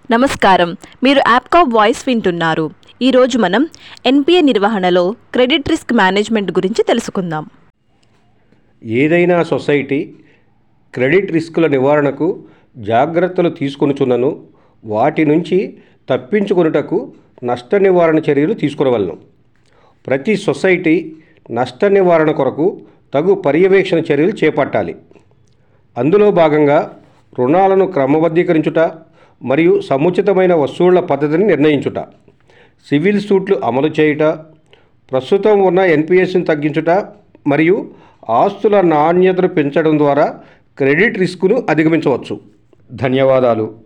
నమస్కారం మీరు యాప్కాప్ వాయిస్ వింటున్నారు ఈరోజు మనం ఎన్పిఏ నిర్వహణలో క్రెడిట్ రిస్క్ మేనేజ్మెంట్ గురించి తెలుసుకుందాం ఏదైనా సొసైటీ క్రెడిట్ రిస్కుల నివారణకు జాగ్రత్తలు తీసుకొనుచున్నను వాటి నుంచి తప్పించుకొనుటకు నష్ట నివారణ చర్యలు తీసుకునవలను ప్రతి సొసైటీ నష్ట నివారణ కొరకు తగు పర్యవేక్షణ చర్యలు చేపట్టాలి అందులో భాగంగా రుణాలను క్రమబద్ధీకరించుట మరియు సముచితమైన వస్తువుల పద్ధతిని నిర్ణయించుట సివిల్ సూట్లు అమలు చేయుట ప్రస్తుతం ఉన్న ఎన్పిఎస్ని తగ్గించుట మరియు ఆస్తుల నాణ్యతను పెంచడం ద్వారా క్రెడిట్ రిస్కును అధిగమించవచ్చు ధన్యవాదాలు